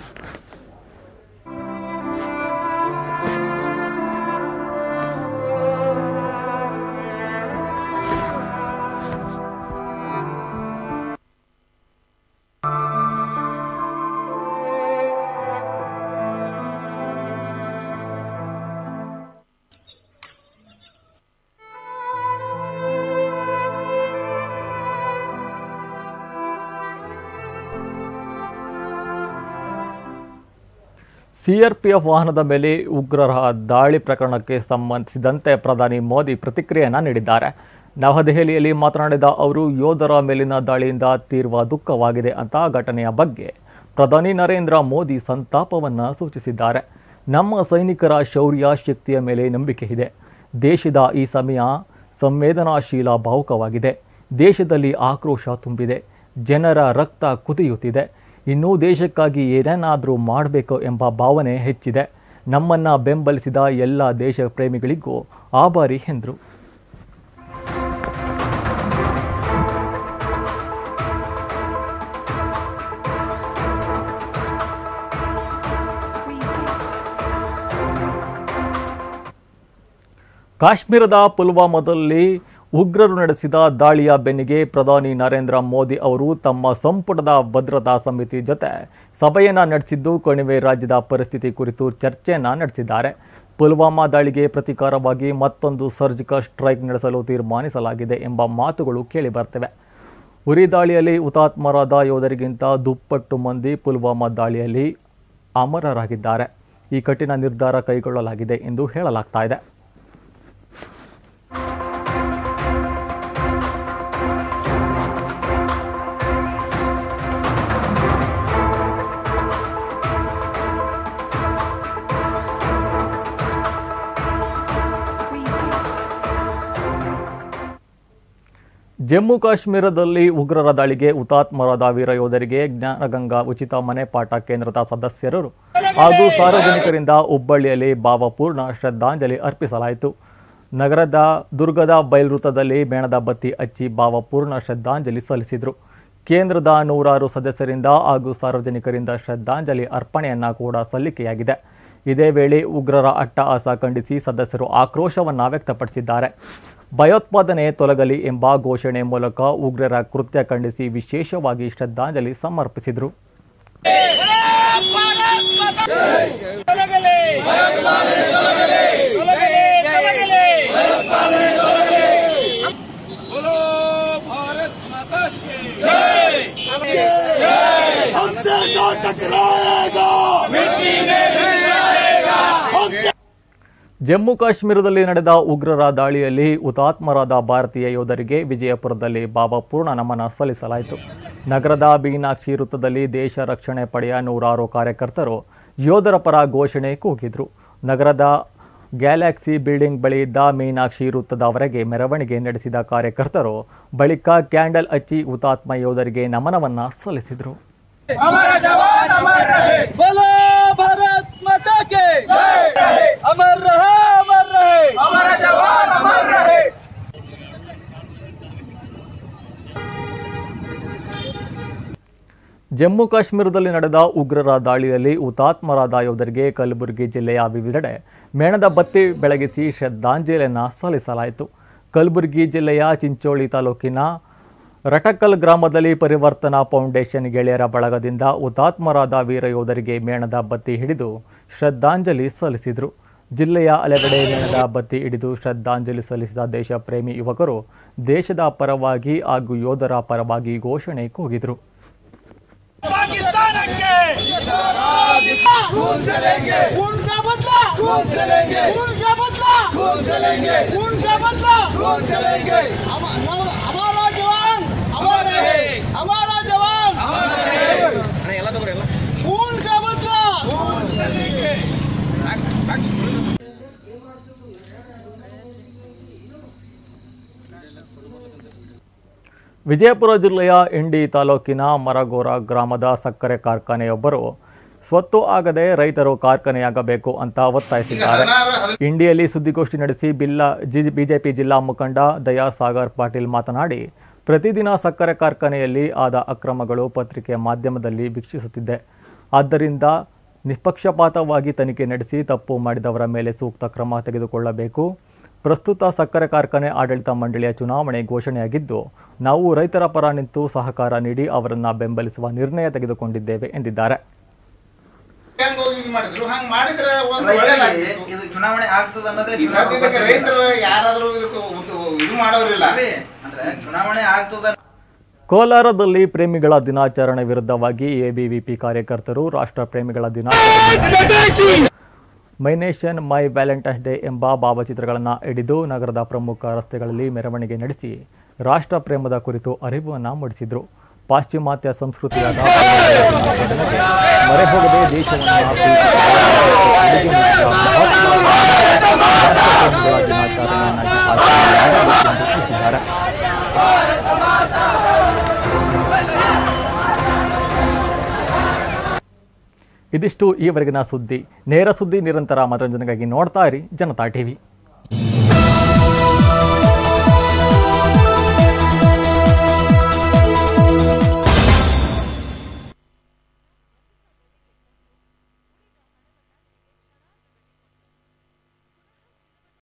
ಸಿಆರ್ಪಿಎಫ್ ವಾಹನದ ಮೇಲೆ ಉಗ್ರರ ದಾಳಿ ಪ್ರಕರಣಕ್ಕೆ ಸಂಬಂಧಿಸಿದಂತೆ ಪ್ರಧಾನಿ ಮೋದಿ ಪ್ರತಿಕ್ರಿಯೆಯನ್ನು ನೀಡಿದ್ದಾರೆ ನವದೆಹಲಿಯಲ್ಲಿ ಮಾತನಾಡಿದ ಅವರು ಯೋಧರ ಮೇಲಿನ ದಾಳಿಯಿಂದ ತೀವ್ರ ದುಃಖವಾಗಿದೆ ಅಂತ ಘಟನೆಯ ಬಗ್ಗೆ ಪ್ರಧಾನಿ ನರೇಂದ್ರ ಮೋದಿ ಸಂತಾಪವನ್ನು ಸೂಚಿಸಿದ್ದಾರೆ ನಮ್ಮ ಸೈನಿಕರ ಶೌರ್ಯ ಶಕ್ತಿಯ ಮೇಲೆ ನಂಬಿಕೆ ಇದೆ ದೇಶದ ಈ ಸಮಯ ಸಂವೇದನಾಶೀಲ ಭಾವುಕವಾಗಿದೆ ದೇಶದಲ್ಲಿ ಆಕ್ರೋಶ ತುಂಬಿದೆ ಜನರ ರಕ್ತ ಕುದಿಯುತ್ತಿದೆ ಇನ್ನೂ ದೇಶಕ್ಕಾಗಿ ಏನೇನಾದರೂ ಮಾಡಬೇಕು ಎಂಬ ಭಾವನೆ ಹೆಚ್ಚಿದೆ ನಮ್ಮನ್ನು ಬೆಂಬಲಿಸಿದ ಎಲ್ಲ ದೇಶ ಪ್ರೇಮಿಗಳಿಗೂ ಆಭಾರಿ ಎಂದರು ಕಾಶ್ಮೀರದ ಪುಲ್ವಾಮಾದಲ್ಲಿ ಉಗ್ರರು ನಡೆಸಿದ ದಾಳಿಯ ಬೆನ್ನಿಗೆ ಪ್ರಧಾನಿ ನರೇಂದ್ರ ಮೋದಿ ಅವರು ತಮ್ಮ ಸಂಪುಟದ ಭದ್ರತಾ ಸಮಿತಿ ಜೊತೆ ಸಭೆಯನ್ನು ನಡೆಸಿದ್ದು ಕಣಿವೆ ರಾಜ್ಯದ ಪರಿಸ್ಥಿತಿ ಕುರಿತು ಚರ್ಚೆಯನ್ನು ನಡೆಸಿದ್ದಾರೆ ಪುಲ್ವಾಮಾ ದಾಳಿಗೆ ಪ್ರತೀಕಾರವಾಗಿ ಮತ್ತೊಂದು ಸರ್ಜಿಕಲ್ ಸ್ಟ್ರೈಕ್ ನಡೆಸಲು ತೀರ್ಮಾನಿಸಲಾಗಿದೆ ಎಂಬ ಮಾತುಗಳು ಕೇಳಿಬರ್ತವೆ ಉರಿ ದಾಳಿಯಲ್ಲಿ ಹುತಾತ್ಮರಾದ ಯೋಧರಿಗಿಂತ ದುಪ್ಪಟ್ಟು ಮಂದಿ ಪುಲ್ವಾಮಾ ದಾಳಿಯಲ್ಲಿ ಅಮರರಾಗಿದ್ದಾರೆ ಈ ಕಠಿಣ ನಿರ್ಧಾರ ಕೈಗೊಳ್ಳಲಾಗಿದೆ ಎಂದು ಹೇಳಲಾಗ್ತಾ ಇದೆ ಜಮ್ಮು ಕಾಶ್ಮೀರದಲ್ಲಿ ಉಗ್ರರ ದಾಳಿಗೆ ಹುತಾತ್ಮರಾದ ವೀರ ಯೋಧರಿಗೆ ಜ್ಞಾನಗಂಗಾ ಉಚಿತ ಮನೆ ಪಾಠ ಕೇಂದ್ರದ ಸದಸ್ಯರು ಹಾಗೂ ಸಾರ್ವಜನಿಕರಿಂದ ಹುಬ್ಬಳ್ಳಿಯಲ್ಲಿ ಭಾವಪೂರ್ಣ ಶ್ರದ್ಧಾಂಜಲಿ ಅರ್ಪಿಸಲಾಯಿತು ನಗರದ ದುರ್ಗದ ಬಯಲ್ವೃತ್ತದಲ್ಲಿ ಮೇಣದ ಬತ್ತಿ ಹಚ್ಚಿ ಭಾವಪೂರ್ಣ ಶ್ರದ್ಧಾಂಜಲಿ ಸಲ್ಲಿಸಿದರು ಕೇಂದ್ರದ ನೂರಾರು ಸದಸ್ಯರಿಂದ ಹಾಗೂ ಸಾರ್ವಜನಿಕರಿಂದ ಶ್ರದ್ಧಾಂಜಲಿ ಅರ್ಪಣೆಯನ್ನ ಕೂಡ ಸಲ್ಲಿಕೆಯಾಗಿದೆ ಇದೇ ವೇಳೆ ಉಗ್ರರ ಅಟ್ಟಹಾಸ ಖಂಡಿಸಿ ಸದಸ್ಯರು ಆಕ್ರೋಶವನ್ನು ವ್ಯಕ್ತಪಡಿಸಿದ್ದಾರೆ ಭಯೋತ್ಪಾದನೆ ತೊಲಗಲಿ ಎಂಬ ಘೋಷಣೆ ಮೂಲಕ ಉಗ್ರರ ಕೃತ್ಯ ಖಂಡಿಸಿ ವಿಶೇಷವಾಗಿ ಶ್ರದ್ಧಾಂಜಲಿ ಸಮರ್ಪಿಸಿದರು बोलो भारत माता की हमसे जो टकराएगा मिट्टी में मिल जाएगा हमसे ಜಮ್ಮು ಕಾಶ್ಮೀರದಲ್ಲಿ ನಡೆದ ಉಗ್ರರ ದಾಳಿಯಲ್ಲಿ ಹುತಾತ್ಮರಾದ ಭಾರತೀಯ ಯೋಧರಿಗೆ ವಿಜಯಪುರದಲ್ಲಿ ಭಾವಪೂರ್ಣ ನಮನ ಸಲ್ಲಿಸಲಾಯಿತು ನಗರದ ಮೀನಾಕ್ಷಿ ವೃತ್ತದಲ್ಲಿ ದೇಶ ರಕ್ಷಣೆ ಪಡೆಯ ನೂರಾರು ಕಾರ್ಯಕರ್ತರು ಯೋಧರ ಪರ ಘೋಷಣೆ ಕೂಗಿದ್ರು ನಗರದ ಗ್ಯಾಲಕ್ಸಿ ಬಿಲ್ಡಿಂಗ್ ಬಳಿ ಇದ್ದ ಮೀನಾಕ್ಷಿ ವೃತ್ತದವರೆಗೆ ಮೆರವಣಿಗೆ ನಡೆಸಿದ ಕಾರ್ಯಕರ್ತರು ಬಳಿಕ ಕ್ಯಾಂಡಲ್ ಹಚ್ಚಿ ಹುತಾತ್ಮ ಯೋಧರಿಗೆ ನಮನವನ್ನು ಸಲ್ಲಿಸಿದರು बोलो भारत माता के अमर रहे अमर रहे हमारा जवान अमर रहे ಜಮ್ಮು ಕಾಶ್ಮೀರದಲ್ಲಿ ನಡೆದ ಉಗ್ರರ ದಾಳಿಯಲ್ಲಿ ಹುತಾತ್ಮರಾದ ಯೋಧರಿಗೆ ಕಲಬುರಗಿ ಜಿಲ್ಲೆಯ ವಿವಿಧೆಡೆ ಮೇಣದ ಬತ್ತಿ ಬೆಳಗಿಸಿ ಶ್ರದ್ಧಾಂಜಲಿಯನ್ನು ಸಲ್ಲಿಸಲಾಯಿತು ಕಲಬುರಗಿ ಜಿಲ್ಲೆಯ ಚಿಂಚೋಳಿ ತಾಲೂಕಿನ ರಟಕಲ್ ಗ್ರಾಮದಲ್ಲಿ ಪರಿವರ್ತನಾ ಫೌಂಡೇಶನ್ ಗೆಳೆಯರ ಬಳಗದಿಂದ ಹುತಾತ್ಮರಾದ ವೀರ ಯೋಧರಿಗೆ ಮೇಣದ ಬತ್ತಿ ಹಿಡಿದು ಶ್ರದ್ಧಾಂಜಲಿ ಸಲ್ಲಿಸಿದರು ಜಿಲ್ಲೆಯ ಹಲವೆಡೆ ಮೇಣದ ಬತ್ತಿ ಹಿಡಿದು ಶ್ರದ್ಧಾಂಜಲಿ ಸಲ್ಲಿಸಿದ ದೇಶ ಪ್ರೇಮಿ ಯುವಕರು ದೇಶದ ಪರವಾಗಿ ಹಾಗೂ ಯೋಧರ ಪರವಾಗಿ ಘೋಷಣೆ ಕೂಗಿದರು पाकिस्तान के खून से लेंगे खून का खून चलेंगे खून क्या बदला खून चलेंगे खून क्या बदला खून चलेंगे हमारा जवान अमर रहे हमारा जवान अमर रहे खून का बदला खून चलेंगे ವಿಜಯಪುರ ಜಿಲ್ಲೆಯ ಇಂಡಿ ತಾಲೂಕಿನ ಮರಗೋರ ಗ್ರಾಮದ ಸಕ್ಕರೆ ಕಾರ್ಖಾನೆಯೊಬ್ಬರು ಸ್ವತ್ತು ಆಗದೆ ರೈತರು ಕಾರ್ಖಾನೆಯಾಗಬೇಕು ಅಂತ ಒತ್ತಾಯಿಸಿದ್ದಾರೆ ಇಂಡಿಯಲ್ಲಿ ಸುದ್ದಿಗೋಷ್ಠಿ ನಡೆಸಿ ಬಿಲ್ಲ ಜಿ ಬಿಜೆಪಿ ಜಿಲ್ಲಾ ಮುಖಂಡ ದಯಾಸಾಗರ್ ಪಾಟೀಲ್ ಮಾತನಾಡಿ ಪ್ರತಿದಿನ ಸಕ್ಕರೆ ಕಾರ್ಖಾನೆಯಲ್ಲಿ ಆದ ಅಕ್ರಮಗಳು ಪತ್ರಿಕೆ ಮಾಧ್ಯಮದಲ್ಲಿ ವೀಕ್ಷಿಸುತ್ತಿದ್ದೆ ಆದ್ದರಿಂದ ನಿಷ್ಪಕ್ಷಪಾತವಾಗಿ ತನಿಖೆ ನಡೆಸಿ ತಪ್ಪು ಮಾಡಿದವರ ಮೇಲೆ ಸೂಕ್ತ ಕ್ರಮ ತೆಗೆದುಕೊಳ್ಳಬೇಕು ಪ್ರಸ್ತುತ ಸಕ್ಕರೆ ಕಾರ್ಖಾನೆ ಆಡಳಿತ ಮಂಡಳಿಯ ಚುನಾವಣೆ ಘೋಷಣೆಯಾಗಿದ್ದು ನಾವು ರೈತರ ಪರ ನಿಂತು ಸಹಕಾರ ನೀಡಿ ಅವರನ್ನು ಬೆಂಬಲಿಸುವ ನಿರ್ಣಯ ತೆಗೆದುಕೊಂಡಿದ್ದೇವೆ ಎಂದಿದ್ದಾರೆ ಹೆಂಗ್ ಹೋಗಿ ಇದು ಮಾಡಿದ್ರು ಹಂಗ್ ಮಾಡಿದ್ರೆ ಒಂದು ರೈತರಿಗೆ ಒಳ್ಳೇದಾಗ್ತಿತ್ತು ಇದು ಚುನಾವಣೆ ಆಗ್ತದ ಅನ್ನೋದೇ ಈ ಸದ್ಯದಕ್ಕೆ ರೈತರು ಯಾರಾದ್ರೂ ಇದಕ್ಕೆ ಇದು ಇದು ಮಾಡೋರಿಲ್ಲ ಅದೇ, ಅಂದ್ರೆ ಚುನಾವಣೆ ಆಗ್ತದ ಕೋಲಾರದಲ್ಲಿ ಪ್ರೇಮಿಗಳ ದಿನಾಚರಣೆ ವಿರುದ್ಧವಾಗಿ ಎಬಿವಿಪಿ ಕಾರ್ಯಕರ್ತರು ರಾಷ್ಟ್ರ ಪ್ರೇಮಿಗಳ ದಿನಾಚರಣೆ my nation my valentine's day ಎಂಬ ಭಾವಚಿತ್ರಗಳನ್ನು ಹಿಡಿದು ನಗರದ ಪ್ರಮುಖ ರಸ್ತೆಗಳಲ್ಲಿ ಮೆರವಣಿಗೆ ನಡೆಸಿ ರಾಷ್ಟ್ರ ಪ್ರೇಮದ ಕುರಿತು ಅರಿವನ್ನು ಮೂಡಿಸಿದರು ಪಾಶ್ಚಿಮಾತ್ಯ ಸಂಸ್ಕೃತಿಯಾದ ದಿನಾಚರಣೆಗೆ ಮೊರೆ ಹೋಗದೆ ದೇಶವನ್ನು ಪ್ರೀತಿಸುವ ಮಹಾತ್ಮ ರಾಷ್ಟ್ರ ಪ್ರೇಮಿಗಳ ದಿನಾಚರಣೆಯನ್ನಾಗಿ ಆಚರಣೆ ಮಾಡಬೇಕು ಎಂದು ತಿಳಿಸಿದ್ದಾರೆ ಇದಿಷ್ಟು ಈವರೆಗಿನ ಸುದ್ದಿ ನೇರ ಸುದ್ದಿ ನಿರಂತರ ಮನರಂಜನೆಗಾಗಿ ನೋಡ್ತಾ ಇರಿ ಜನತಾ ಟಿವಿ